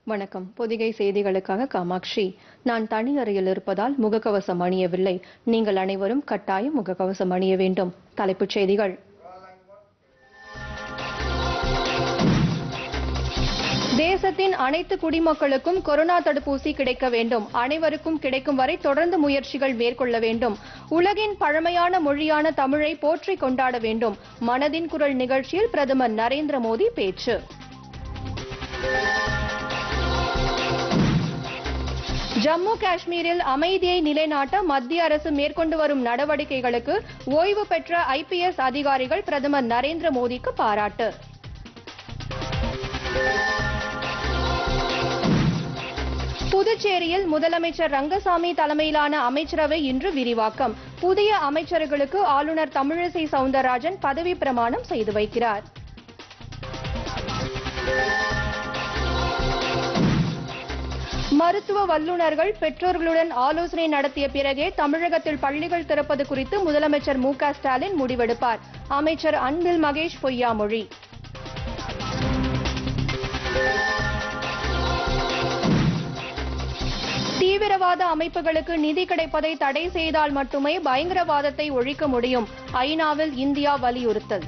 வணக்கம் பொதிகை செய்திகளுக்காக காமாட்சி நான் தனி அறையில் இருப்பதால் முகக்கவசம் அணியவில்லை நீங்கள் அனைவரும் கட்டாயம் முகக்கவசம் அணிய வேண்டும் தலைப்புச் செய்திகள் தேசத்தின் அனைத்து குடிமக்களுக்கும் கொரோனா தடுப்பூசி கிடைக்க வேண்டும் அனைவருக்கும் கிடைக்கும் வரை தொடர்ந்து முயற்சிகள் மேற்கொள்ள வேண்டும் உலகின் பழமையான மொழியான தமிழை போற்றிக் கொண்டாட வேண்டும் மனதின் குரல் நிகழ்ச்சியில் பிரதமர் நரேந்திர மோடி பேச்சு ஜம்மு காஷ்மீரில் அமைதியை நிலைநாட்ட மத்திய அரசு மேற்கொண்டு வரும் நடவடிக்கைகளுக்கு ஓய்வு பெற்ற ஐபிஎஸ் அதிகாரிகள் பிரதமர் நரேந்திர மோடிக்கு பாராட்டு புதுச்சேரியில் முதலமைச்சர் ரங்கசாமி தலைமையிலான அமைச்சரவை இன்று விரிவாக்கம் புதிய அமைச்சர்களுக்கு ஆளுநர் தமிழிசை சவுந்தரராஜன் பதவி பிரமாணம் செய்து வைக்கிறார் மருத்துவ வல்லுநர்கள் பெற்றோர்களுடன் ஆலோசனை நடத்திய பிறகே தமிழகத்தில் பள்ளிகள் திறப்பது குறித்து முதலமைச்சர் மு க ஸ்டாலின் முடிவெடுப்பார் அமைச்சர் அன்பில் மகேஷ் பொய்யாமொழி தீவிரவாத அமைப்புகளுக்கு நிதி கிடைப்பதை தடை செய்தால் மட்டுமே பயங்கரவாதத்தை ஒழிக்க முடியும் ஐநாவில் இந்தியா வலியுறுத்தல்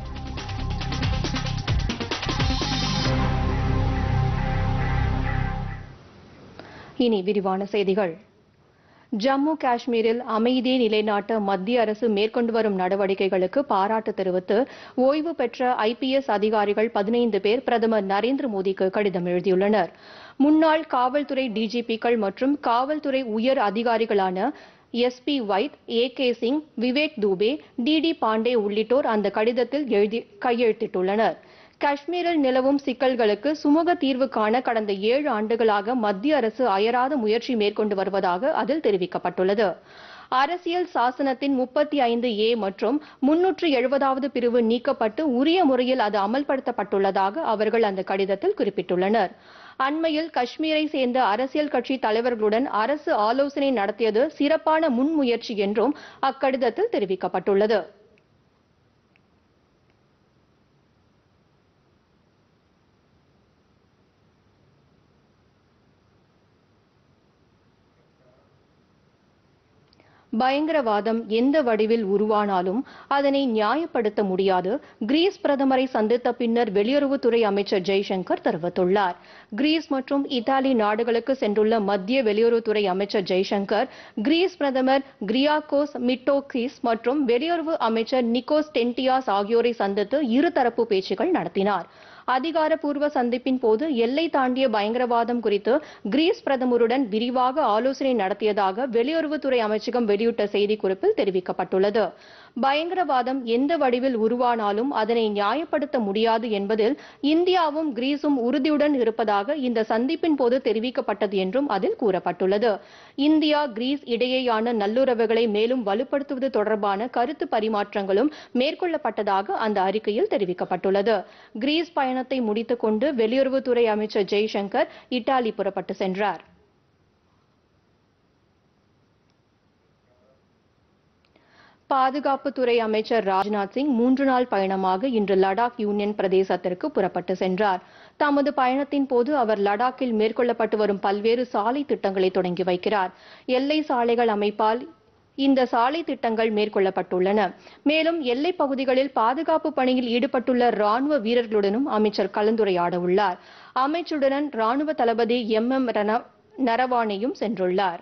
இனி விரிவான செய்திகள் ஜம்மு காஷ்மீரில் அமைதியை நிலைநாட்ட மத்திய அரசு மேற்கொண்டு வரும் நடவடிக்கைகளுக்கு பாராட்டு தெரிவித்து ஓய்வு பெற்ற ஐபிஎஸ் அதிகாரிகள் பதினைந்து பேர் பிரதமர் நரேந்திர மோடிக்கு கடிதம் எழுதியுள்ளனர் முன்னாள் காவல்துறை டிஜிபிக்கள் மற்றும் காவல்துறை உயர் அதிகாரிகளான SP Vaidh A K Singh Vivek Dubey D D Pandey உள்ளிட்டோர் அந்த கடிதத்தில் எழுதி கையெழுத்திட்டுள்ளனர் காஷ்மீரில் நிலவும் சிக்கல்களுக்கு சுமூக தீர்வு காண கடந்த ஏழு ஆண்டுகளாக மத்திய அரசு அயராத முயற்சி மேற்கொண்டு வருவதாக அதில் தெரிவிக்கப்பட்டுள்ளது அரசியல் சாசனத்தின் முப்பத்தி ஐந்து ஏ மற்றும் முன்னூற்று எழுபதாவது பிரிவு நீக்கப்பட்டு உரிய முறையில் அது அமல்படுத்தப்பட்டுள்ளதாக அவர்கள் அந்த கடிதத்தில் குறிப்பிட்டுள்ளனர் அண்மையில் காஷ்மீரை சேர்ந்த அரசியல் கட்சி தலைவர்களுடன் அரசு ஆலோசனை நடத்தியது சிறப்பான முன்முயற்சி என்றும் அக்கடிதத்தில் தெரிவிக்கப்பட்டுள்ளது பயங்கரவாதம் எந்த வடிவில் உருவானாலும் அதனை நியாயப்படுத்த முடியாது கிரீஸ் பிரதமரை சந்தித்த பின்னர் வெளியுறவுத்துறை அமைச்சர் ஜெய்சங்கர் தெரிவித்துள்ளார் கிரீஸ் மற்றும் இத்தாலி நாடுகளுக்கு சென்றுள்ள மத்திய வெளியுறவுத்துறை அமைச்சர் ஜெய்சங்கர் கிரீஸ் பிரதமர் கிரியாகோஸ் மிட்டோகிஸ் மற்றும் வெளியுறவு அமைச்சர் நிக்கோஸ் டென்டியாஸ் ஆகியோரை சந்தித்து இருதரப்பு பேச்சுகள் நடத்தினார் அதிகாரப்பூர்வ சந்திப்பின் போது எல்லை தாண்டிய பயங்கரவாதம் குறித்து கிரீஸ் பிரதமருடன் விரிவாக ஆலோசனை நடத்தியதாக வெளியுறவுத்துறை அமைச்சகம் வெளியிட்ட செய்திக்குறிப்பில் தெரிவிக்கப்பட்டுள்ளது பயங்கரவாதம் எந்த வடிவில் உருவானாலும் அதனை நியாயப்படுத்த முடியாது என்பதில் இந்தியாவும் கிரீஸும் உறுதியுடன் இருப்பதாக இந்த சந்திப்பின் போது தெரிவிக்கப்பட்டது என்றும் அதில் கூறப்பட்டுள்ளது இந்தியா கிரீஸ் இடையேயான நல்லுறவுகளை மேலும் வலுப்படுத்துவது தொடர்பான கருத்து பரிமாற்றங்களும் மேற்கொள்ளப்பட்டதாக அந்த அறிக்கையில் தெரிவிக்கப்பட்டுள்ளது கிரீஸ் பயணத்தை முடித்துக் கொண்டு வெளியுறவுத்துறை அமைச்சர் ஜெய்சங்கர் இத்தாலி புறப்பட்டு சென்றார் பாதுகாப்புத்துறை அமைச்சர் ராஜ்நாத் சிங் மூன்று நாள் பயணமாக இன்று லடாக் யூனியன் பிரதேசத்திற்கு புறப்பட்டு சென்றார் தமது பயணத்தின் போது அவர் லடாக்கில் மேற்கொள்ளப்பட்டு வரும் பல்வேறு சாலை திட்டங்களை தொடங்கி வைக்கிறார் எல்லை சாலைகள் அமைப்பால் இந்த சாலை திட்டங்கள் மேற்கொள்ளப்பட்டுள்ளன மேலும் எல்லைப் பகுதிகளில் பாதுகாப்பு பணியில் ஈடுபட்டுள்ள ராணுவ வீரர்களுடனும் அமைச்சர் கலந்துரையாட உள்ளார் அமைச்சருடன் ராணுவ தளபதி எம் எம் நரவானேயும் சென்றுள்ளார்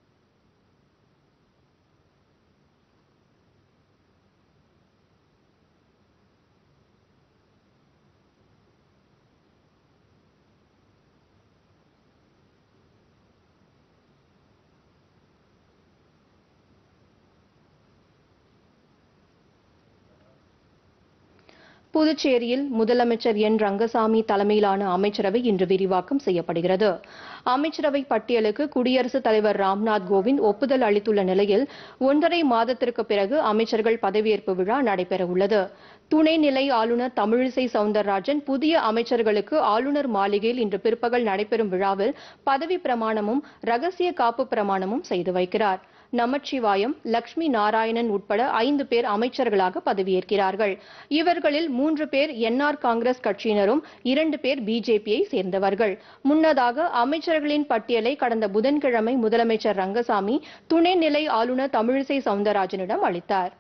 புதுச்சேரியில் முதலமைச்சர் என் ரங்கசாமி தலைமையிலான அமைச்சரவை இன்று விரிவாக்கம் செய்யப்படுகிறது அமைச்சரவை பட்டியலுக்கு குடியரசுத் தலைவர் ராம்நாத் கோவிந்த் ஒப்புதல் அளித்துள்ள நிலையில் ஒன்றரை மாதத்திற்கு பிறகு அமைச்சர்கள் பதவியேற்பு விழா நடைபெறவுள்ளது துணைநிலை ஆளுநர் தமிழிசை சவுந்தரராஜன் புதிய அமைச்சர்களுக்கு ஆளுநர் மாளிகையில் இன்று பிற்பகல் நடைபெறும் விழாவில் பதவி பிரமாணமும் ரகசிய காப்பு பிரமாணமும் செய்து வைக்கிறார் நமச்சிவாயம் லட்சுமி நாராயணன் உட்பட ஐந்து பேர் அமைச்சர்களாக பதவியேற்கிறார்கள் இவர்களில் மூன்று பேர் என்ஆர் காங்கிரஸ் கட்சியினரும் இரண்டு பேர் பிஜேபியை சேர்ந்தவர்கள் முன்னதாக அமைச்சர்களின் பட்டியலை கடந்த புதன்கிழமை முதலமைச்சர் ரங்கசாமி துணைநிலை ஆளுநர் தமிழிசை சவுந்தரராஜனிடம் அளித்தார்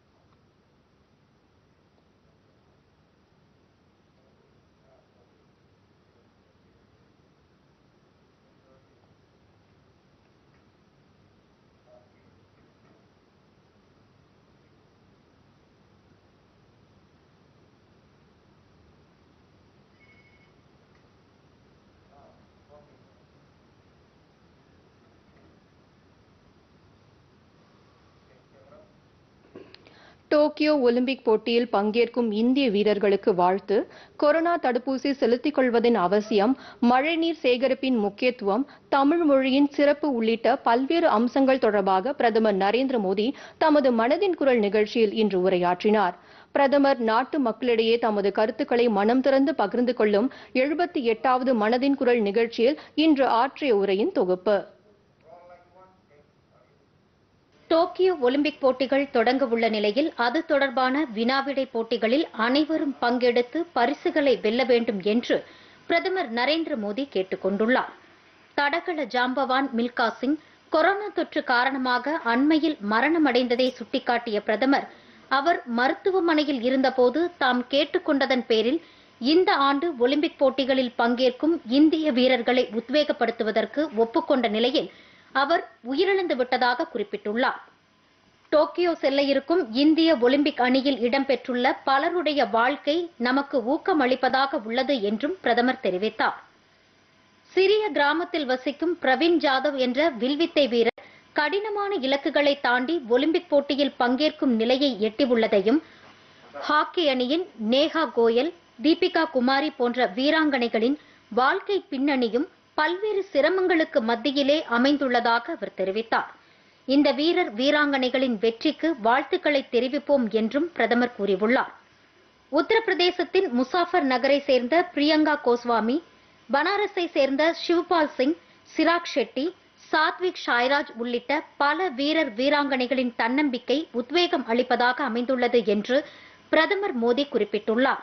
டோக்கியோ ஒலிம்பிக் போட்டியில் பங்கேற்கும் இந்திய வீரர்களுக்கு வாழ்த்து கொரோனா தடுப்பூசி செலுத்திக் கொள்வதன் அவசியம் மழைநீர் சேகரிப்பின் முக்கியத்துவம் தமிழ் மொழியின் சிறப்பு உள்ளிட்ட பல்வேறு அம்சங்கள் தொடர்பாக பிரதமர் நரேந்திர மோடி தமது மனதின் குரல் நிகழ்ச்சியில் இன்று உரையாற்றினார் பிரதமர் நாட்டு மக்களிடையே தமது கருத்துக்களை மனம் திறந்து பகிர்ந்து கொள்ளும் எழுபத்தி எட்டாவது மனதின் குரல் நிகழ்ச்சியில் இன்று ஆற்றிய உரையின் தொகுப்பு டோக்கியோ ஒலிம்பிக் போட்டிகள் தொடங்க உள்ள நிலையில் அது தொடர்பான வினாவிடை போட்டிகளில் அனைவரும் பங்கெடுத்து பரிசுகளை வெல்ல வேண்டும் என்று பிரதமர் நரேந்திர மோடி கேட்டுக் கொண்டுள்ளார் தடகள ஜாம்பவான் மில்கா சிங் கொரோனா தொற்று காரணமாக அண்மையில் மரணமடைந்ததை சுட்டிக்காட்டிய பிரதமர் அவர் மருத்துவமனையில் இருந்தபோது தாம் கேட்டுக்கொண்டதன் பேரில் இந்த ஆண்டு ஒலிம்பிக் போட்டிகளில் பங்கேற்கும் இந்திய வீரர்களை உத்வேகப்படுத்துவதற்கு ஒப்புக்கொண்ட நிலையில் அவர் உயிரிழந்து விட்டதாக குறிப்பிட்டுள்ளார் டோக்கியோ செல்ல இருக்கும் இந்திய ஒலிம்பிக் அணியில் இடம்பெற்றுள்ள பலருடைய வாழ்க்கை நமக்கு ஊக்கமளிப்பதாக உள்ளது என்றும் பிரதமர் தெரிவித்தார் சிறிய கிராமத்தில் வசிக்கும் பிரவீன் ஜாதவ் என்ற வில்வித்தை வீரர் கடினமான இலக்குகளை தாண்டி ஒலிம்பிக் போட்டியில் பங்கேற்கும் நிலையை எட்டியுள்ளதையும் ஹாக்கி அணியின் நேஹா கோயல் தீபிகா குமாரி போன்ற வீராங்கனைகளின் வாழ்க்கை பின்னணியும் பல்வேறு சிரமங்களுக்கு மத்தியிலே அமைந்துள்ளதாக அவர் தெரிவித்தார் இந்த வீரர் வீராங்கனைகளின் வெற்றிக்கு வாழ்த்துக்களை தெரிவிப்போம் என்றும் பிரதமர் கூறியுள்ளார் உத்தரப்பிரதேசத்தின் முசாஃபர் நகரை சேர்ந்த பிரியங்கா கோஸ்வாமி பனாரஸை சேர்ந்த சிவ்பால் சிங் சிராக் ஷெட்டி சாத்விக் ஷாய்ராஜ் உள்ளிட்ட பல வீரர் வீராங்கனைகளின் தன்னம்பிக்கை உத்வேகம் அளிப்பதாக அமைந்துள்ளது என்று பிரதமர் மோடி குறிப்பிட்டுள்ளார்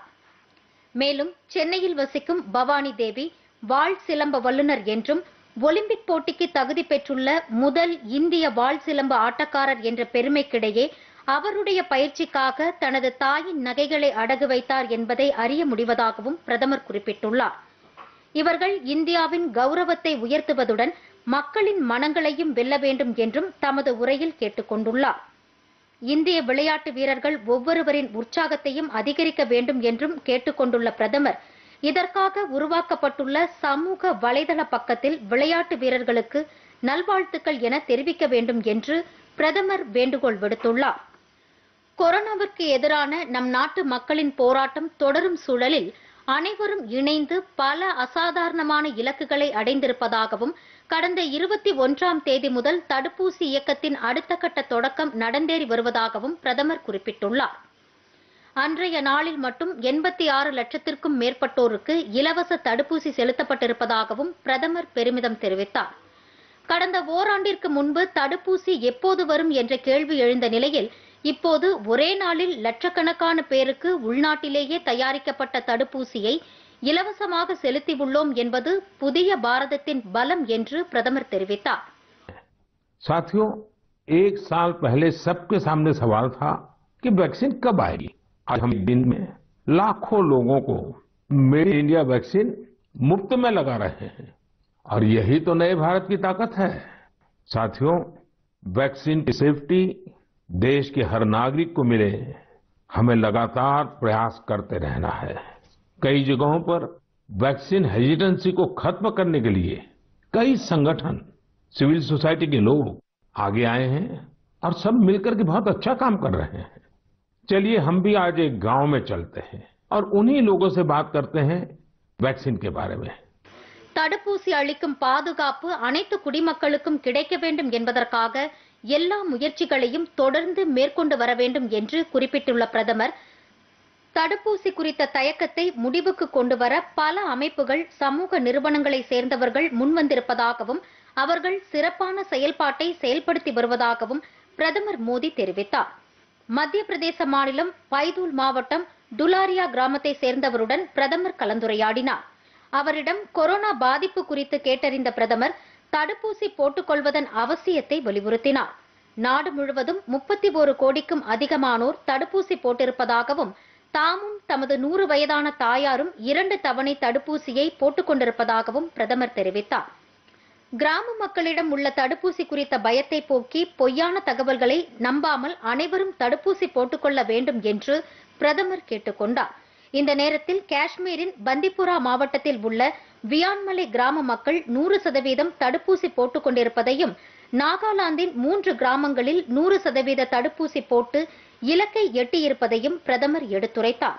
மேலும் சென்னையில் வசிக்கும் பவானி தேவி வாழ் சிலம்ப வல்லுநர் என்றும் ஒலிம்பிக் போட்டிக்கு தகுதி பெற்றுள்ள முதல் இந்திய வாழ் சிலம்ப ஆட்டக்காரர் என்ற பெருமைக்கிடையே அவருடைய பயிற்சிக்காக தனது தாயின் நகைகளை அடகு வைத்தார் என்பதை அறிய முடிவதாகவும் பிரதமர் குறிப்பிட்டுள்ளார் இவர்கள் இந்தியாவின் கௌரவத்தை உயர்த்துவதுடன் மக்களின் மனங்களையும் வெல்ல வேண்டும் என்றும் தமது உரையில் கேட்டுக் கொண்டுள்ளார் இந்திய விளையாட்டு வீரர்கள் ஒவ்வொருவரின் உற்சாகத்தையும் அதிகரிக்க வேண்டும் என்றும் கேட்டுக் கொண்டுள்ள பிரதமர் இதற்காக உருவாக்கப்பட்டுள்ள சமூக வலைதள பக்கத்தில் விளையாட்டு வீரர்களுக்கு நல்வாழ்த்துக்கள் என தெரிவிக்க வேண்டும் என்று பிரதமர் வேண்டுகோள் விடுத்துள்ளார் கொரோனாவிற்கு எதிரான நம் நாட்டு மக்களின் போராட்டம் தொடரும் சூழலில் அனைவரும் இணைந்து பல அசாதாரணமான இலக்குகளை அடைந்திருப்பதாகவும் கடந்த இருபத்தி ஒன்றாம் தேதி முதல் தடுப்பூசி இயக்கத்தின் அடுத்த கட்ட தொடக்கம் நடந்தேறி வருவதாகவும் பிரதமர் குறிப்பிட்டுள்ளார் அன்றைய நாளில் மட்டும் எண்பத்தி ஆறு லட்சத்திற்கும் மேற்பட்டோருக்கு இலவச தடுப்பூசி செலுத்தப்பட்டிருப்பதாகவும் பிரதமர் பெருமிதம் தெரிவித்தார் கடந்த ஓராண்டிற்கு முன்பு தடுப்பூசி எப்போது வரும் என்ற கேள்வி எழுந்த நிலையில் இப்போது ஒரே நாளில் லட்சக்கணக்கான பேருக்கு உள்நாட்டிலேயே தயாரிக்கப்பட்ட தடுப்பூசியை இலவசமாக செலுத்தியுள்ளோம் என்பது புதிய பாரதத்தின் பலம் என்று பிரதமர் தெரிவித்தார் साथियों एक साल पहले सबके सामने सवाल था कि वैक्सीन कब आएगी आज हम एक दिन में लाखों लोगों को मेड इन इंडिया वैक्सीन मुफ्त में लगा रहे हैं और यही तो नए भारत की ताकत है साथियों वैक्सीन की सेफ्टी देश के हर नागरिक को मिले हमें लगातार प्रयास करते रहना है कई जगहों पर वैक्सीन हेजिटेंसी को खत्म करने के लिए कई संगठन सिविल सोसाइटी के लोग आगे आए हैं और सब मिलकर के बहुत अच्छा काम कर रहे हैं चलिए हम भी आज एक गांव में चलते हैं और उन्हीं लोगों से बात करते हैं वैक्सीन के बारे में தடுப்பூசி அளிக்கும் பாதுகாப்பு அனைத்து குடிமக்களுக்கும் கிடைக்க வேண்டும் என்பதற்காக எல்லா முயற்சிகளையும் தொடர்ந்து மேற்கொண்டு வர வேண்டும் என்று குறிப்பிட்டுள்ள பிரதமர் தடுப்பூசி குறித்த தயக்கத்தை முடிவுக்கு கொண்டுவர பல அமைப்புகள் சமூக நிறுவனங்களை சேர்ந்தவர்கள் முன்வந்திருப்பதாகவும் அவர்கள் சிறப்பான செயல்பாட்டை செயல்படுத்தி வருவதாகவும் பிரதமர் மோடி தெரிவித்தார் மத்திய பிரதேச மாநிலம் பைதூல் மாவட்டம் டுலாரியா கிராமத்தை சேர்ந்தவருடன் பிரதமர் கலந்துரையாடினார் அவரிடம் கொரோனா பாதிப்பு குறித்து கேட்டறிந்த பிரதமர் தடுப்பூசி போட்டுக் கொள்வதன் அவசியத்தை வலியுறுத்தினார் நாடு முழுவதும் முப்பத்தி ஒரு கோடிக்கும் அதிகமானோர் தடுப்பூசி போட்டிருப்பதாகவும் தாமும் தமது நூறு வயதான தாயாரும் இரண்டு தவணை தடுப்பூசியை போட்டுக் கொண்டிருப்பதாகவும் பிரதமர் தெரிவித்தார் கிராம மக்களிடம் உள்ள தடுப்பூசி குறித்த பயத்தை போக்கி பொய்யான தகவல்களை நம்பாமல் அனைவரும் தடுப்பூசி போட்டுக்கொள்ள வேண்டும் என்று பிரதமர் கேட்டுக்கொண்டார் இந்த நேரத்தில் காஷ்மீரின் பந்திப்புரா மாவட்டத்தில் உள்ள வியான்மலை கிராம மக்கள் நூறு சதவீதம் தடுப்பூசி போட்டுக் கொண்டிருப்பதையும் நாகாலாந்தின் மூன்று கிராமங்களில் நூறு சதவீத தடுப்பூசி போட்டு இலக்கை எட்டியிருப்பதையும் பிரதமர் எடுத்துரைத்தார்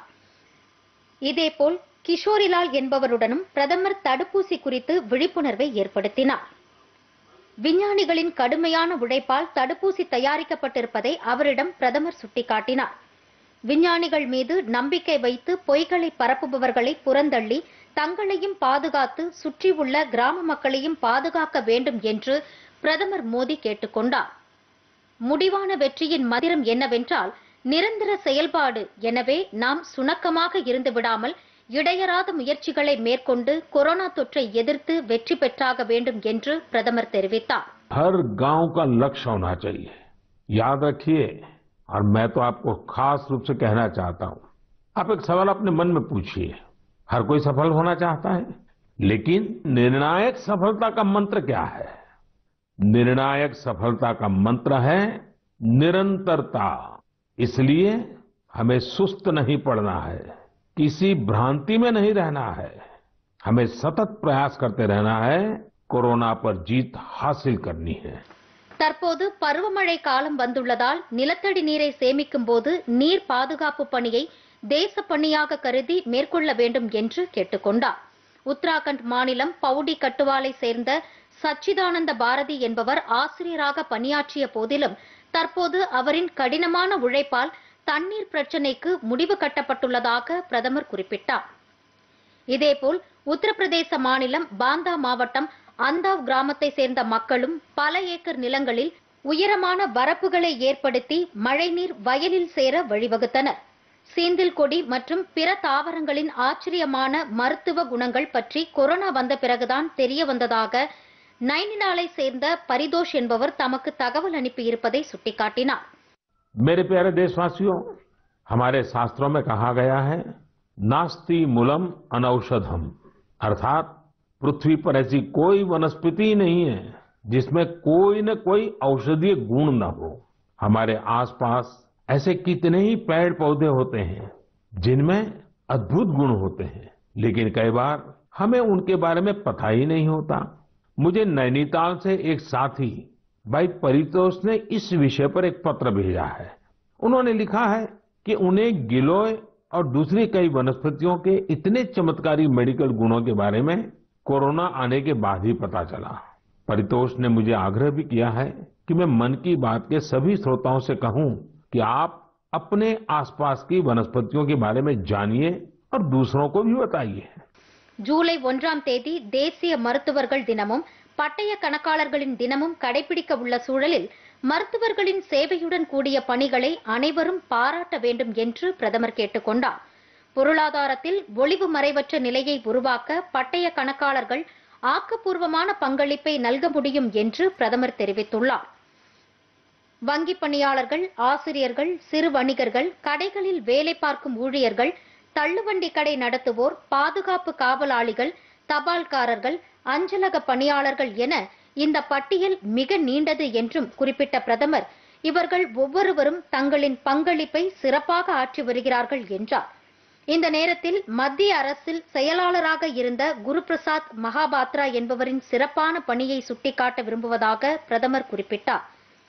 இதேபோல் கிஷோரிலால் என்பவருடனும் பிரதமர் தடுப்பூசி குறித்து விழிப்புணர்வை ஏற்படுத்தினார் விஞ்ஞானிகளின் கடுமையான உழைப்பால் தடுப்பூசி தயாரிக்கப்பட்டிருப்பதை அவரிடம் பிரதமர் சுட்டிக்காட்டினார் விஞ்ஞானிகள் மீது நம்பிக்கை வைத்து பொய்களை பரப்புபவர்களை புறந்தள்ளி தங்களையும் பாதுகாத்து சுற்றியுள்ள கிராம மக்களையும் பாதுகாக்க வேண்டும் என்று பிரதமர் மோடி கேட்டுக்கொண்டார் முடிவான வெற்றியின் மந்திரம் என்னவென்றால் நிரந்தர செயல்பாடு எனவே நாம் சுணக்கமாக இருந்து விடாமல் இடையறாத முயற்சிகளை மேற்கொண்டு கொரோனா தொற்றை எதிர்த்து வெற்றி பெற்றாக வேண்டும் என்று பிரதமர் தெரிவித்தார் हर गांव का लक्ष्य होना चाहिए याद रखिए और मैं तो आपको खास रूप से कहना चाहता हूं आप एक सवाल अपने मन में पूछिए हर कोई सफल होना चाहता है लेकिन निर्णायक सफलता का मंत्र क्या है निर्णायक सफलता का मंत्र है निरंतरता इसलिए हमें सुस्त नहीं पड़ना है किसी भ्रांति में नहीं रहना है हमें सतत प्रयास करते रहना है कोरोना पर जीत हासिल करनी है தற்போது பருவமழை காலம் வந்துள்ளதால் நிலத்தடி நீரை சேமிக்கும் போது நீர் பாதுகாப்பு பணியை தேச பணியாக கருதி மேற்கொள்ள வேண்டும் என்று கேட்டுக்கொண்டார் உத்தராகண்ட் மாநிலம் பவுடி கட்டுவாலை சேர்ந்த சச்சிதானந்த பாரதி என்பவர் ஆசிரியராக பணியாற்றிய போதிலும் தற்போது அவரின் கடினமான உழைப்பால் தண்ணீர் பிரச்சினைக்கு முடிவு கட்டப்பட்டுள்ளதாக பிரதமர் குறிப்பிட்டார் இதேபோல் உத்தரப்பிரதேச மாநிலம் பாந்தா மாவட்டம் அந்தாவ் கிராமத்தை சேர்ந்த மக்களும் பல ஏக்கர் நிலங்களில் உயரமான வரப்புகளை ஏற்படுத்தி மழைநீர் வயலில் சேர வழிவகுத்தனர் சீந்தில் கொடி மற்றும் பிற தாவரங்களின் ஆச்சரியமான மருத்துவ குணங்கள் பற்றி கொரோனா வந்த பிறகுதான் தெரிய வந்ததாக நைனிடாலை சேர்ந்த பரிதோஷ் என்பவர் தமக்கு தகவல் அனுப்பியிருப்பதை சுட்டிக்காட்டினார் मेरे प्यारे देशवासियों हमारे शास्त्रों में कहा गया है नास्ति मूलम अनौषधम अर्थात पृथ्वी पर ऐसी कोई वनस्पति ही नहीं है जिसमें कोई न कोई औषधीय गुण न हो हमारे आसपास ऐसे कितने ही पेड़ पौधे होते हैं जिनमें अद्भुत गुण होते हैं लेकिन कई बार हमें उनके बारे में पता ही नहीं होता मुझे नैनीताल से एक साथी भाई परितोष ने इस विषय पर एक पत्र भेजा है उन्होंने लिखा है कि उन्हें गिलोय और दूसरी कई वनस्पतियों के इतने चमत्कारी मेडिकल गुणों के बारे में कोरोना आने के बाद ही पता चला परितोष ने मुझे आग्रह भी किया है कि मैं मन की बात के सभी श्रोताओं से कहूं कि आप अपने आसपास की वनस्पतियों के बारे में जानिए और दूसरों को भी बताइए ஜூலை ஒன்றாம் தேதி தேசிய மருத்துவர்கள் தினமும் பட்டய கணக்காளர்களின் தினமும் கடைபிடிக்க உள்ள சூழலில் மருத்துவர்களின் சேவையுடன் கூடிய பணிகளை அனைவரும் பாராட்ட வேண்டும் என்று பிரதமர் கேட்டுக்கொண்டார் பொருளாதாரத்தில் ஒளிவு மறைவற்ற நிலையை உருவாக்க பட்டய கணக்காளர்கள் ஆக்கப்பூர்வமான பங்களிப்பை நல்க முடியும் என்று பிரதமர் தெரிவித்துள்ளார் வங்கி பணியாளர்கள் ஆசிரியர்கள் சிறு வணிகர்கள் கடைகளில் வேலை பார்க்கும் ஊழியர்கள் தள்ளுவண்டி கடை நடத்துவோர் பாதுகாப்பு காவலாளிகள் தபால்காரர்கள் அஞ்சலக பணியாளர்கள் என இந்த பட்டியல் மிக நீண்டது என்றும் குறிப்பிட்ட பிரதமர் இவர்கள் ஒவ்வொருவரும் தங்களின் பங்களிப்பை சிறப்பாக ஆற்றி வருகிறார்கள் என்றார் இந்த நேரத்தில் மத்திய அரசில் செயலாளராக இருந்த குருபிரசாத் மகாபாத்ரா என்பவரின் சிறப்பான பணியை சுட்டிக்காட்ட விரும்புவதாக பிரதமர் குறிப்பிட்டார்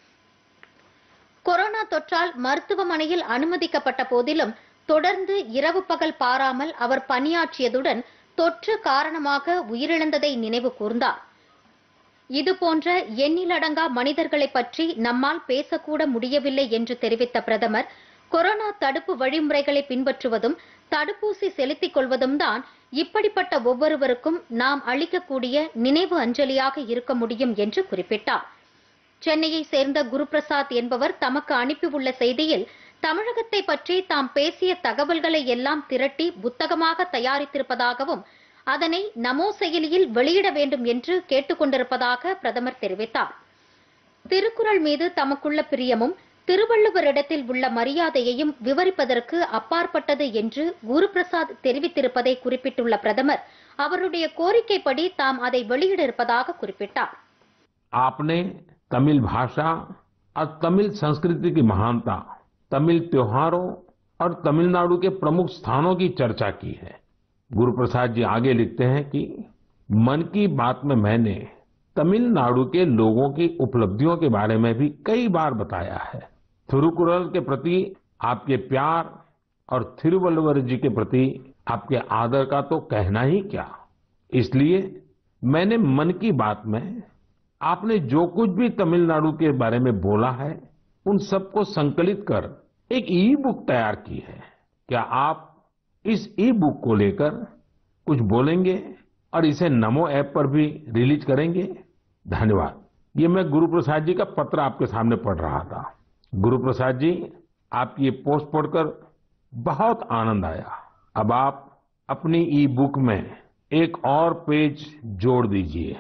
கொரோனா தொற்றால் மருத்துவமனையில் அனுமதிக்கப்பட்ட போதிலும் தொடர்ந்து இரவு பகல் பாராமல் அவர் பணியாற்றியதுடன் தொற்று காரணமாக உயிரிழந்ததை நினைவு கூர்ந்தார் இதுபோன்ற எண்ணிலடங்கா மனிதர்களை பற்றி நம்மால் பேசக்கூட முடியவில்லை என்று தெரிவித்த பிரதமர் கொரோனா தடுப்பு வழிமுறைகளை பின்பற்றுவதும் தடுப்பூசி செலுத்திக் கொள்வதும் தான் இப்படிப்பட்ட ஒவ்வொருவருக்கும் நாம் அளிக்கக்கூடிய நினைவு அஞ்சலியாக இருக்க முடியும் என்று குறிப்பிட்டார் சென்னையை சேர்ந்த குருபிரசாத் என்பவர் தமக்கு அனுப்பியுள்ள செய்தியில் தமிழகத்தை பற்றி தாம் பேசிய தகவல்களை எல்லாம் திரட்டி புத்தகமாக தயாரித்திருப்பதாகவும் அதனை நமோ செயலியில் வெளியிட வேண்டும் என்று கேட்டுக்கொண்டிருப்பதாக பிரதமர் தெரிவித்தார் திருக்குறள் மீது தமக்குள்ள பிரியமும் திருவள்ளுவரிடத்தில் உள்ள மரியாதையையும் விவரிப்பதற்கு அப்பாற்பட்டது என்று குருபிரசாத் தெரிவித்திருப்பதை குறிப்பிட்டுள்ள பிரதமர் அவருடைய கோரிக்கைப்படி தாம் அதை வெளியிட இருப்பதாக குறிப்பிட்டார் आपने तमिल भाषा और तमिल संस्कृति की महानता तमिल त्योहारों और तमिलनाडु के प्रमुख स्थानों की चर्चा की है गुरु प्रसाद जी आगे लिखते हैं कि मन की बात में मैंने तमिलनाडु के लोगों की उपलब्धियों के बारे में भी कई बार बताया है थिरुकुरल के प्रति आपके प्यार और थिरुवल्लुवर जी के प्रति आपके आदर का तो कहना ही क्या इसलिए मैंने मन की बात में आपने जो कुछ भी तमिलनाडु के बारे में बोला है उन सबको संकलित कर एक ई बुक तैयार की है क्या आप इस ई बुक को लेकर कुछ बोलेंगे और इसे नमो ऐप पर भी रिलीज करेंगे धन्यवाद ये मैं गुरु प्रसाद जी का पत्र आपके सामने पढ़ रहा था गुरु प्रसाद जी आपकी ये पोस्ट पढ़कर बहुत आनंद आया अब आप अपनी ई बुक में एक और पेज जोड़ दीजिए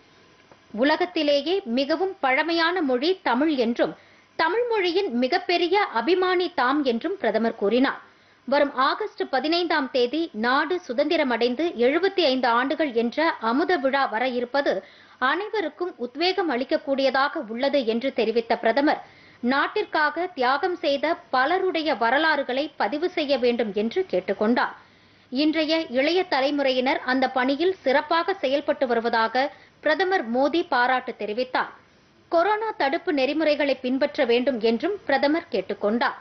உலகத்திலேயே மிகவும் பழமையான மொழி தமிழ் என்றும் தமிழ் மொழியின் மிகப்பெரிய அபிமானி தாம் என்றும் பிரதமர் கூறினார் வரும் ஆகஸ்ட் பதினைந்தாம் தேதி நாடு சுதந்திரமடைந்து எழுபத்தி ஐந்து ஆண்டுகள் என்ற அமுத விழா வர இருப்பது அனைவருக்கும் உத்வேகம் அளிக்கக்கூடியதாக உள்ளது என்று தெரிவித்த பிரதமர் நாட்டிற்காக தியாகம் செய்த பலருடைய வரலாறுகளை பதிவு செய்ய வேண்டும் என்று கேட்டுக்கொண்டார் இன்றைய இளைய தலைமுறையினர் அந்த பணியில் சிறப்பாக செயல்பட்டு வருவதாக பிரதமர் மோடி பாராட்டு தெரிவித்தார் கொரோனா தடுப்பு நெறிமுறைகளை பின்பற்ற வேண்டும் என்றும் பிரதமர் கேட்டுக்கொண்டார்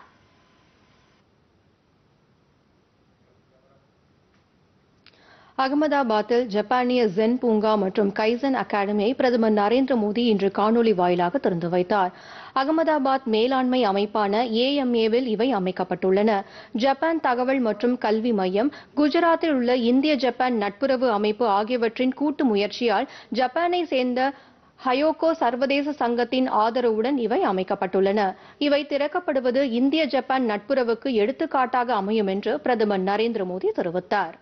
அகமதாபாத்தில் ஜப்பானிய ஜென் பூங்கா மற்றும் கைசன் அகாடமியை பிரதமர் நரேந்திர மோடி இன்று காணொலி வாயிலாக திறந்து வைத்தார் அகமதாபாத் மேலாண்மை அமைப்பான ஏஎம்ஏவில் இவை அமைக்கப்பட்டுள்ளன ஜப்பான் தகவல் மற்றும் கல்வி மையம் குஜராத்தில் உள்ள இந்திய ஜப்பான் நட்புறவு அமைப்பு ஆகியவற்றின் கூட்டு முயற்சியால் ஜப்பானை சேர்ந்த ஹயோகோ சர்வதேச சங்கத்தின் ஆதரவுடன் இவை அமைக்கப்பட்டுள்ளன இவை திறக்கப்படுவது இந்திய ஜப்பான் நட்புறவுக்கு எடுத்துக்காட்டாக அமையும் என்று பிரதமர் நரேந்திர மோடி தெரிவித்தார்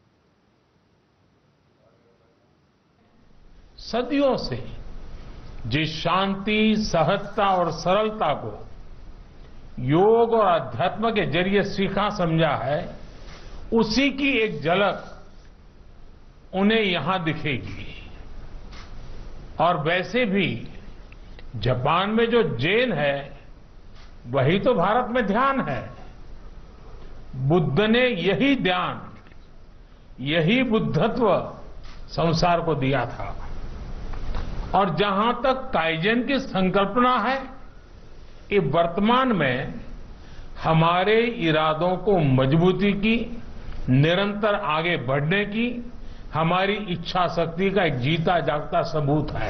सदियों से जिस शांति सहजता और सरलता को योग और अध्यात्म के जरिए सीखा समझा है उसी की एक झलक उन्हें यहां दिखेगी और वैसे भी जापान में जो जैन है वही तो भारत में ध्यान है बुद्ध ने यही ध्यान यही बुद्धत्व संसार को दिया था और जहां तक काइजन की संकल्पना है ये वर्तमान में हमारे इरादों को मजबूती की निरंतर आगे बढ़ने की हमारी इच्छा शक्ति का एक जीता जागता सबूत है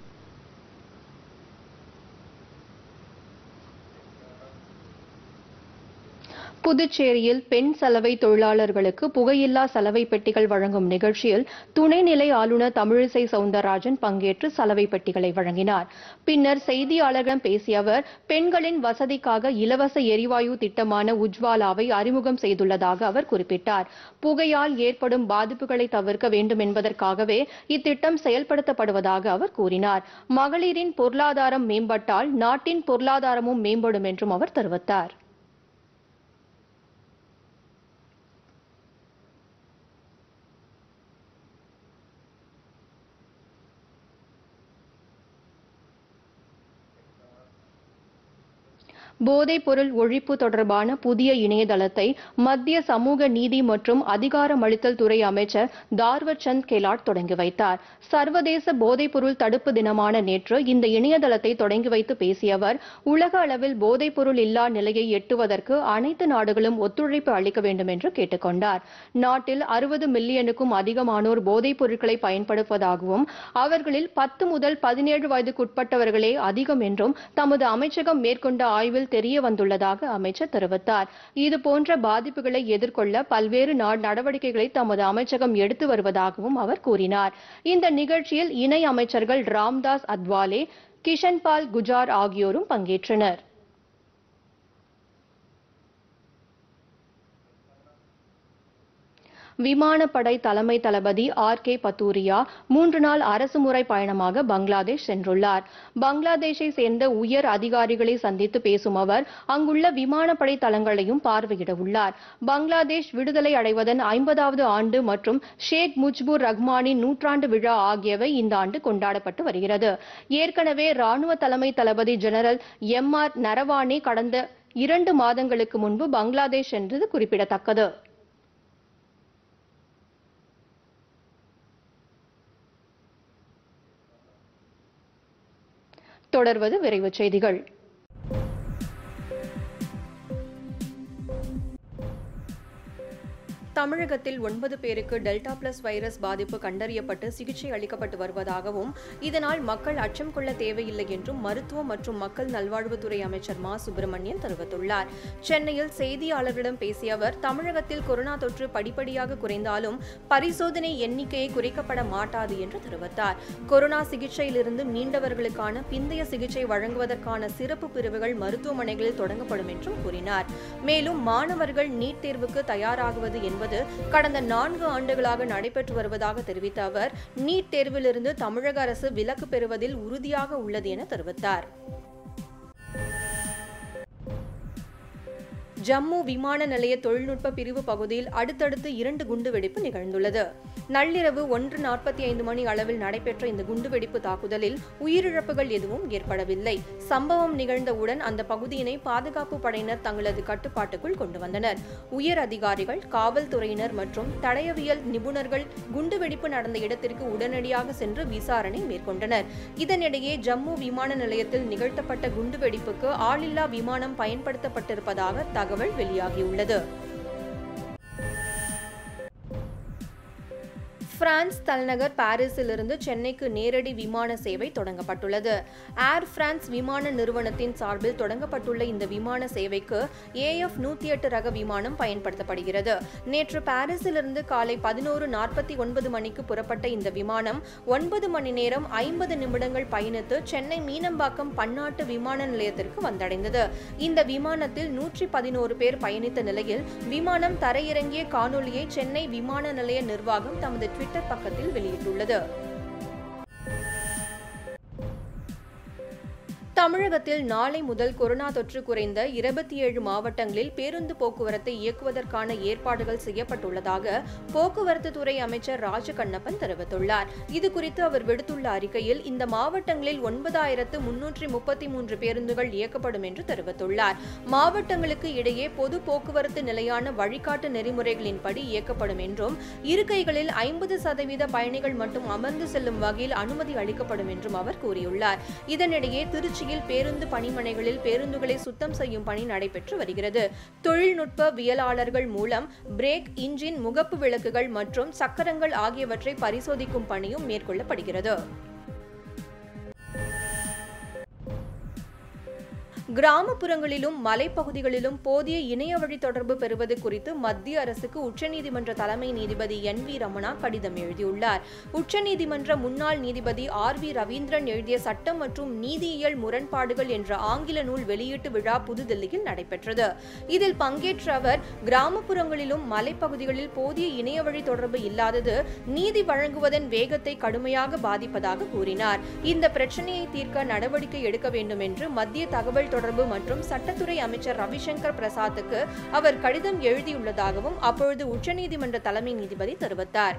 புதுச்சேரியில் பெண் சலவை தொழிலாளர்களுக்கு புகையில்லா சலவை பெட்டிகள் வழங்கும் நிகழ்ச்சியில் துணைநிலை ஆளுநர் தமிழிசை சவுந்தரராஜன் பங்கேற்று சலவை பெட்டிகளை வழங்கினார் பின்னர் செய்தியாளர்களிடம் பேசிய அவர் பெண்களின் வசதிக்காக இலவச எரிவாயு திட்டமான உஜ்வாலாவை அறிமுகம் செய்துள்ளதாக அவர் குறிப்பிட்டார் புகையால் ஏற்படும் பாதிப்புகளை தவிர்க்க வேண்டும் என்பதற்காகவே இத்திட்டம் செயல்படுத்தப்படுவதாக அவர் கூறினார் மகளிரின் பொருளாதாரம் மேம்பட்டால் நாட்டின் பொருளாதாரமும் மேம்படும் என்றும் அவர் தெரிவித்தார் போதைப் பொருள் ஒழிப்பு தொடர்பான புதிய இணையதளத்தை மத்திய சமூக நீதி மற்றும் அதிகாரமளித்தல் துறை அமைச்சர் தார்வர் சந்த் கெலாட் தொடங்கி வைத்தார் சர்வதேச போதைப் பொருள் தடுப்பு தினமான நேற்று இந்த இணையதளத்தை தொடங்கி வைத்து பேசிய அவர் உலக அளவில் போதைப் பொருள் இல்லா நிலையை எட்டுவதற்கு அனைத்து நாடுகளும் ஒத்துழைப்பு அளிக்க வேண்டும் என்று கேட்டுக்கொண்டார் நாட்டில் அறுபது மில்லியனுக்கும் அதிகமானோர் போதைப் பொருட்களை பயன்படுத்துவதாகவும் அவர்களில் பத்து முதல் பதினேழு வயதுக்குட்பட்டவர்களே அதிகம் என்றும் தமது அமைச்சகம் மேற்கொண்ட ஆய்வில் ஆய்வில் தெரிய வந்துள்ளதாக அமைச்சர் தெரிவித்தார் இதுபோன்ற பாதிப்புகளை எதிர்கொள்ள பல்வேறு நா- நடவடிக்கைகளை தமது அமைச்சகம் எடுத்து வருவதாகவும் அவர் கூறினார் இந்த நிகழ்ச்சியில் இணை அமைச்சர்கள் ராம்தாஸ் அத்வாலே கிஷன்பால் குஜார் ஆகியோரும் பங்கேற்றனர் விமானப்படை தலைமை தளபதி ஆர் கே பத்தூரியா மூன்று நாள் அரசுமுறை பயணமாக பங்களாதேஷ் சென்றுள்ளார் பங்களாதேஷை சேர்ந்த உயர் அதிகாரிகளை சந்தித்து பேசும் அவர் அங்குள்ள விமானப்படை தளங்களையும் பார்வையிட உள்ளார் பங்களாதேஷ் விடுதலை அடைவதன் ஐம்பதாவது ஆண்டு மற்றும் ஷேக் முஜ்பூர் ரஹ்மானின் நூற்றாண்டு விழா ஆகியவை இந்த ஆண்டு கொண்டாடப்பட்டு வருகிறது ஏற்கனவே ராணுவ தலைமை தளபதி ஜெனரல் எம் ஆர் நரவானே கடந்த இரண்டு மாதங்களுக்கு முன்பு பங்களாதேஷ் சென்றது குறிப்பிடத்தக்கது தொடர்வது விரைவுச் செய்திகள் தமிழகத்தில் ஒன்பது பேருக்கு டெல்டா பிளஸ் வைரஸ் பாதிப்பு கண்டறியப்பட்டு சிகிச்சை அளிக்கப்பட்டு வருவதாகவும் இதனால் மக்கள் அச்சம் கொள்ள தேவையில்லை என்றும் மருத்துவ மற்றும் மக்கள் நல்வாழ்வுத்துறை அமைச்சர் மா சுப்பிரமணியன் தெரிவித்துள்ளார் சென்னையில் செய்தியாளர்களிடம் பேசிய அவர் தமிழகத்தில் கொரோனா தொற்று படிப்படியாக குறைந்தாலும் பரிசோதனை எண்ணிக்கையை குறைக்கப்பட மாட்டாது என்று தெரிவித்தார் கொரோனா சிகிச்சையிலிருந்து மீண்டவர்களுக்கான பிந்தைய சிகிச்சை வழங்குவதற்கான சிறப்பு பிரிவுகள் மருத்துவமனைகளில் தொடங்கப்படும் என்றும் கூறினார் மேலும் மாணவர்கள் நீட் தேர்வுக்கு தயாராகுவது என்பது கடந்த நான்கு ஆண்டுகளாக நடைபெற்று வருவதாக தெரிவித்த அவர் நீட் தேர்விலிருந்து தமிழக அரசு விலக்கு பெறுவதில் உறுதியாக உள்ளது என தெரிவித்தார் ஜம்மு விமான நிலைய தொழில்நுட்ப பிரிவு பகுதியில் அடுத்தடுத்து இரண்டு குண்டுவெடிப்பு நிகழ்ந்துள்ளது நள்ளிரவு ஒன்று நாற்பத்தி ஐந்து மணி அளவில் நடைபெற்ற இந்த குண்டுவெடிப்பு தாக்குதலில் உயிரிழப்புகள் எதுவும் ஏற்படவில்லை சம்பவம் நிகழ்ந்தவுடன் அந்த பகுதியினை பாதுகாப்பு படையினர் தங்களது கட்டுப்பாட்டுக்குள் கொண்டு வந்தனர் உயர் அதிகாரிகள் காவல்துறையினர் மற்றும் தடயவியல் நிபுணர்கள் குண்டுவெடிப்பு நடந்த இடத்திற்கு உடனடியாக சென்று விசாரணை மேற்கொண்டனர் இதனிடையே ஜம்மு விமான நிலையத்தில் நிகழ்த்தப்பட்ட குண்டுவெடிப்புக்கு ஆளில்லா விமானம் பயன்படுத்தப்பட்டிருப்பதாக தகவல் வெளியாகியுள்ளது பிரான்ஸ் தலைநகர் பாரிஸிலிருந்து சென்னைக்கு நேரடி விமான சேவை தொடங்கப்பட்டுள்ளது ஏர் பிரான்ஸ் விமான நிறுவனத்தின் சார்பில் தொடங்கப்பட்டுள்ள இந்த விமான சேவைக்கு ஏஎஃப் நூத்தி எட்டு ரக விமானம் பயன்படுத்தப்படுகிறது நேற்று பாரிஸிலிருந்து காலை பதினோரு நாற்பத்தி ஒன்பது மணிக்கு புறப்பட்ட இந்த விமானம் ஒன்பது மணி நேரம் ஐம்பது நிமிடங்கள் பயணித்து சென்னை மீனம்பாக்கம் பன்னாட்டு விமான நிலையத்திற்கு வந்தடைந்தது இந்த விமானத்தில் நூற்றி பதினோரு பேர் பயணித்த நிலையில் விமானம் தரையிறங்கிய காணொலியை சென்னை விமான நிலைய நிர்வாகம் தமது ட்விட்டர் பக்கத்தில் வெளியிட்டுள்ளது தமிழகத்தில் நாளை முதல் கொரோனா தொற்று குறைந்த இருபத்தி ஏழு மாவட்டங்களில் பேருந்து போக்குவரத்தை இயக்குவதற்கான ஏற்பாடுகள் செய்யப்பட்டுள்ளதாக போக்குவரத்து துறை அமைச்சர் ராஜகண்ணப்பன் தெரிவித்துள்ளார் இதுகுறித்து அவர் விடுத்துள்ள அறிக்கையில் இந்த மாவட்டங்களில் ஒன்பதாயிரத்து முன்னூற்றி முப்பத்தி மூன்று பேருந்துகள் இயக்கப்படும் என்று தெரிவித்துள்ளார் மாவட்டங்களுக்கு இடையே பொது போக்குவரத்து நிலையான வழிகாட்டு நெறிமுறைகளின்படி இயக்கப்படும் என்றும் இருக்கைகளில் ஐம்பது சதவீத பயணிகள் மட்டும் அமர்ந்து செல்லும் வகையில் அனுமதி அளிக்கப்படும் என்றும் அவர் கூறியுள்ளார் இதனிடையே திருச்சியில் பேருந்து பணிமனைகளில் பேருந்துகளை சுத்தம் செய்யும் பணி நடைபெற்று வருகிறது தொழில்நுட்பவியலாளர்கள் மூலம் பிரேக் இன்ஜின் முகப்பு விளக்குகள் மற்றும் சக்கரங்கள் ஆகியவற்றை பரிசோதிக்கும் பணியும் மேற்கொள்ளப்படுகிறது கிராமப்புறங்களிலும் மலைப்பகுதிகளிலும் போதிய இணைய வழி தொடர்பு பெறுவது குறித்து மத்திய அரசுக்கு உச்சநீதிமன்ற தலைமை நீதிபதி என் வி ரமணா கடிதம் எழுதியுள்ளார் உச்சநீதிமன்ற முன்னாள் நீதிபதி ஆர் வி ரவீந்திரன் எழுதிய சட்டம் மற்றும் நீதியியல் முரண்பாடுகள் என்ற ஆங்கில நூல் வெளியீட்டு விழா புதுதில்லியில் நடைபெற்றது இதில் பங்கேற்ற அவர் கிராமப்புறங்களிலும் மலைப்பகுதிகளில் போதிய இணைய வழி தொடர்பு இல்லாதது நீதி வழங்குவதன் வேகத்தை கடுமையாக பாதிப்பதாக கூறினார் இந்த பிரச்சனையை தீர்க்க நடவடிக்கை எடுக்க வேண்டும் என்று மத்திய தகவல் தொடர்பு மற்றும் சட்டத்துறை அமைச்சர் ரவிசங்கர் பிரசாத்துக்கு அவர் கடிதம் எழுதியுள்ளதாகவும் அப்பொழுது உச்சநீதிமன்ற தலைமை நீதிபதி தெரிவித்தார்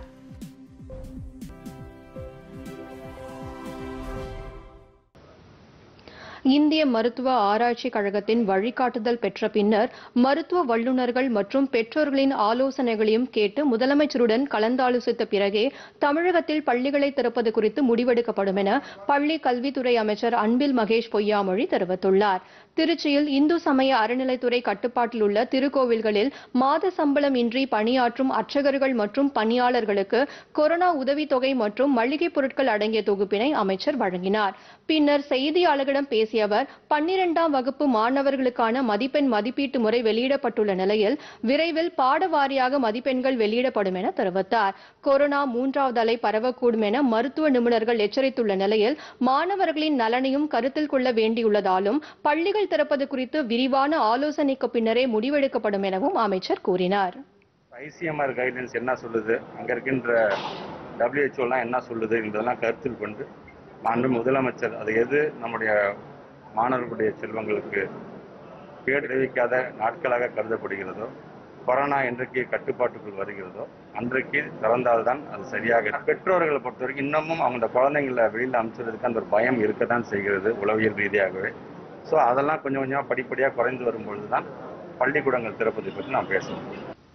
இந்திய மருத்துவ ஆராய்ச்சி கழகத்தின் வழிகாட்டுதல் பெற்ற பின்னர் மருத்துவ வல்லுநர்கள் மற்றும் பெற்றோர்களின் ஆலோசனைகளையும் கேட்டு முதலமைச்சருடன் கலந்தாலோசித்த பிறகே தமிழகத்தில் பள்ளிகளை திறப்பது குறித்து முடிவெடுக்கப்படும் என பள்ளி கல்வித்துறை அமைச்சர் அன்பில் மகேஷ் பொய்யாமொழி தெரிவித்துள்ளார் திருச்சியில் இந்து சமய அறநிலைத்துறை கட்டுப்பாட்டில் உள்ள திருக்கோவில்களில் மாத சம்பளம் இன்றி பணியாற்றும் அர்ச்சகர்கள் மற்றும் பணியாளர்களுக்கு கொரோனா உதவித்தொகை மற்றும் மளிகைப் பொருட்கள் அடங்கிய தொகுப்பினை அமைச்சர் வழங்கினார் பின்னர் செய்தியாளர்களிடம் பேசிய பேசிய அவர் பன்னிரெண்டாம் வகுப்பு மாணவர்களுக்கான மதிப்பெண் மதிப்பீட்டு முறை வெளியிடப்பட்டுள்ள நிலையில் விரைவில் பாட வாரியாக மதிப்பெண்கள் வெளியிடப்படும் என தெரிவித்தார் கொரோனா மூன்றாவது அலை பரவக்கூடும் என மருத்துவ நிபுணர்கள் எச்சரித்துள்ள நிலையில் மாணவர்களின் நலனையும் கருத்தில் கொள்ள வேண்டியுள்ளதாலும் பள்ளிகள் திறப்பது குறித்து விரிவான ஆலோசனைக்கு பின்னரே முடிவெடுக்கப்படும் எனவும் அமைச்சர் கூறினார் ஐசிஎம்ஆர் கைட்லைன்ஸ் என்ன சொல்லுது அங்கே இருக்கின்ற டபிள்யூஹெச்ஓலாம் என்ன சொல்லுது என்பதெல்லாம் கருத்தில் கொண்டு மாண்பு முதலமைச்சர் அது எது நம்முடைய மாணவர்களுடைய செல்வங்களுக்கு கேடு விளைவிக்காத நாட்களாக கருதப்படுகிறதோ கொரோனா என்றைக்கு கட்டுப்பாட்டுக்குள் வருகிறதோ அன்றைக்கு திறந்தால்தான் அது சரியாக இருக்கும். பெற்றோர்களை பொறுத்த வரைக்கும் இன்னமும் அவங்க குழந்தைங்களை வெளியில் அனுப்பிச்சதுக்கு அந்த ஒரு பயம் இருக்க தான் செய்கிறது உளவியல் ரீதியாகவே ஸோ அதெல்லாம் கொஞ்சம் கொஞ்சமாக படிப்படியாக குறைந்து வரும்பொழுது தான் பள்ளிக்கூடங்கள் திறப்பதை பற்றி நான் பேசணும்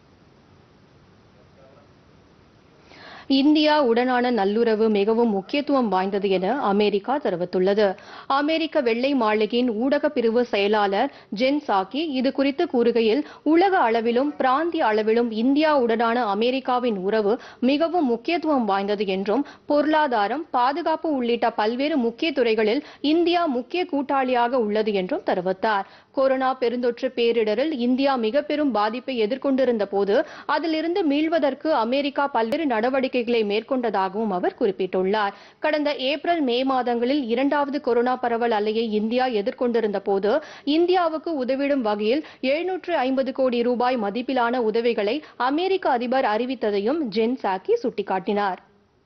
இந்தியா உடனான நல்லுறவு மிகவும் முக்கியத்துவம் வாய்ந்தது என அமெரிக்கா தெரிவித்துள்ளது அமெரிக்க வெள்ளை மாளிகையின் ஊடக பிரிவு செயலாளர் ஜென் சாக்கி இது குறித்து கூறுகையில் உலக அளவிலும் பிராந்திய அளவிலும் இந்தியாவுடனான அமெரிக்காவின் உறவு மிகவும் முக்கியத்துவம் வாய்ந்தது என்றும் பொருளாதாரம் பாதுகாப்பு உள்ளிட்ட பல்வேறு முக்கிய துறைகளில் இந்தியா முக்கிய கூட்டாளியாக உள்ளது என்றும் தெரிவித்தார் கொரோனா பெருந்தொற்று பேரிடரில் இந்தியா மிக பெரும் பாதிப்பை எதிர்கொண்டிருந்த போது அதிலிருந்து மீள்வதற்கு அமெரிக்கா பல்வேறு நடவடிக்கைகளை மேற்கொண்டதாகவும் அவர் குறிப்பிட்டுள்ளார் கடந்த ஏப்ரல் மே மாதங்களில் இரண்டாவது கொரோனா பரவல் அலையை இந்தியா எதிர்கொண்டிருந்த போது இந்தியாவுக்கு உதவிடும் வகையில் எழுநூற்று ஐம்பது கோடி ரூபாய் மதிப்பிலான உதவிகளை அமெரிக்க அதிபர் அறிவித்ததையும் ஜென் சாக்கி சுட்டிக்காட்டினார்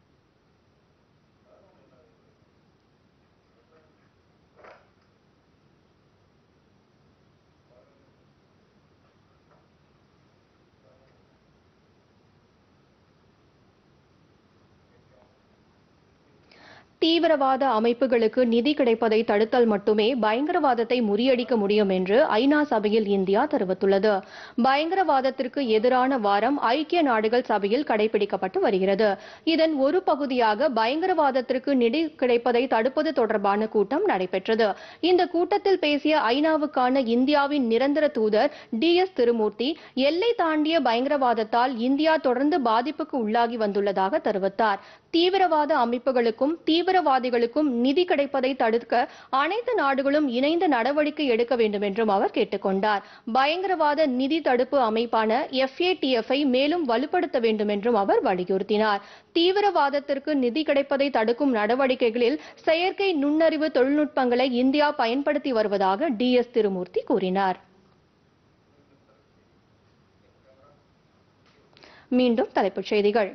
தீவிரவாத அமைப்புகளுக்கு நிதி கிடைப்பதை தடுத்தல் மட்டுமே பயங்கரவாதத்தை முறியடிக்க முடியும் என்று ஐநா சபையில் இந்தியா தெரிவித்துள்ளது பயங்கரவாதத்திற்கு எதிரான வாரம் ஐக்கிய நாடுகள் சபையில் கடைபிடிக்கப்பட்டு வருகிறது இதன் ஒரு பகுதியாக பயங்கரவாதத்திற்கு நிதி கிடைப்பதை தடுப்பது தொடர்பான கூட்டம் நடைபெற்றது இந்த கூட்டத்தில் பேசிய ஐநாவுக்கான இந்தியாவின் நிரந்தர தூதர் டி எஸ் திருமூர்த்தி எல்லை தாண்டிய பயங்கரவாதத்தால் இந்தியா தொடர்ந்து பாதிப்புக்கு உள்ளாகி வந்துள்ளதாக தெரிவித்தார் தீவிரவாத அமைப்புகளுக்கும் தீவிரவாதிகளுக்கும் நிதி கிடைப்பதை தடுக்க அனைத்து நாடுகளும் இணைந்து நடவடிக்கை எடுக்க வேண்டும் என்றும் அவர் கேட்டுக்கொண்டார் பயங்கரவாத நிதி தடுப்பு அமைப்பான எஃப்ஏடிஎஃப் ஐ மேலும் வலுப்படுத்த வேண்டும் என்றும் அவர் வலியுறுத்தினார் தீவிரவாதத்திற்கு நிதி கிடைப்பதை தடுக்கும் நடவடிக்கைகளில் செயற்கை நுண்ணறிவு தொழில்நுட்பங்களை இந்தியா பயன்படுத்தி வருவதாக டி எஸ் திருமூர்த்தி கூறினார் மீண்டும் தலைப்புச் செய்திகள்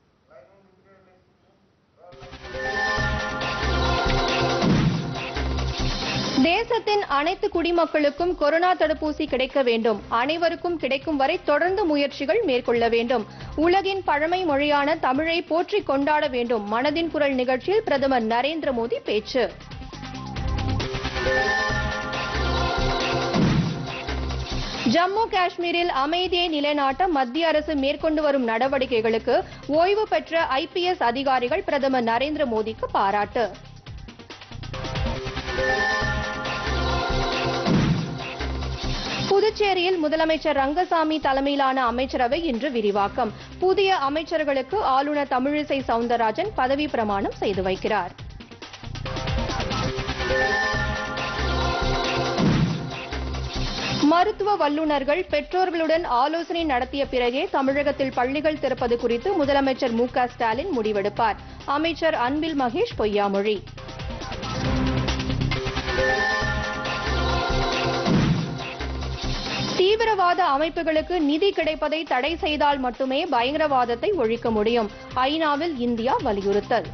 தேசத்தின் அனைத்து குடிமக்களுக்கும் கொரோனா தடுப்பூசி கிடைக்க வேண்டும் அனைவருக்கும் கிடைக்கும் வரை தொடர்ந்து முயற்சிகள் மேற்கொள்ள வேண்டும் உலகின் பழமை மொழியான தமிழை போற்றிக் கொண்டாட வேண்டும் மனதின் குரல் நிகழ்ச்சியில் பிரதமர் நரேந்திர மோடி பேச்சு ஜம்மு காஷ்மீரில் அமைதியை நிலைநாட்ட மத்திய அரசு மேற்கொண்டு வரும் நடவடிக்கைகளுக்கு ஓய்வு பெற்ற ஐபிஎஸ் அதிகாரிகள் பிரதமர் நரேந்திர மோடிக்கு பாராட்டு புதுச்சேரியில் முதலமைச்சர் ரங்கசாமி தலைமையிலான அமைச்சரவை இன்று விரிவாக்கம் புதிய அமைச்சர்களுக்கு ஆளுநர் தமிழிசை சவுந்தரராஜன் பதவி பிரமாணம் செய்து வைக்கிறார் மருத்துவ வல்லுநர்கள் பெற்றோர்களுடன் ஆலோசனை நடத்திய பிறகே தமிழகத்தில் பள்ளிகள் திறப்பது குறித்து முதலமைச்சர் மு க ஸ்டாலின் முடிவெடுப்பார் அமைச்சர் அன்பில் மகேஷ் பொய்யாமொழி தீவிரவாத அமைப்புகளுக்கு நிதி கிடைப்பதை தடை செய்தால் மட்டுமே பயங்கரவாதத்தை ஒழிக்க முடியும் ஐநாவில் இந்தியா வலியுறுத்தல்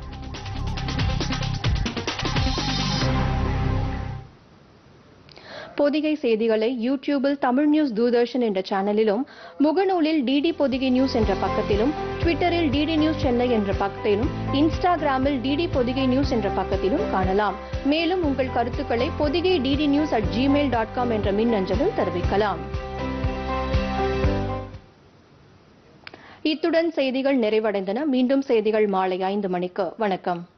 பொதிகை செய்திகளை யூடியூபில் தமிழ் நியூஸ் தூர்தர்ஷன் என்ற சேனலிலும் முகநூலில் டிடி பொதிகை நியூஸ் என்ற பக்கத்திலும் ட்விட்டரில் டிடி நியூஸ் சென்னை என்ற பக்கத்திலும் இன்ஸ்டாகிராமில் டிடி பொதிகை நியூஸ் என்ற பக்கத்திலும் காணலாம் மேலும் உங்கள் கருத்துக்களை Podhigai DD news at Gmail dot com என்ற மின்னஞ்சலில் தெரிவிக்கலாம் இத்துடன் செய்திகள் நிறைவடைந்தன மீண்டும் செய்திகள் மாலை ஐந்து மணிக்கு வணக்கம்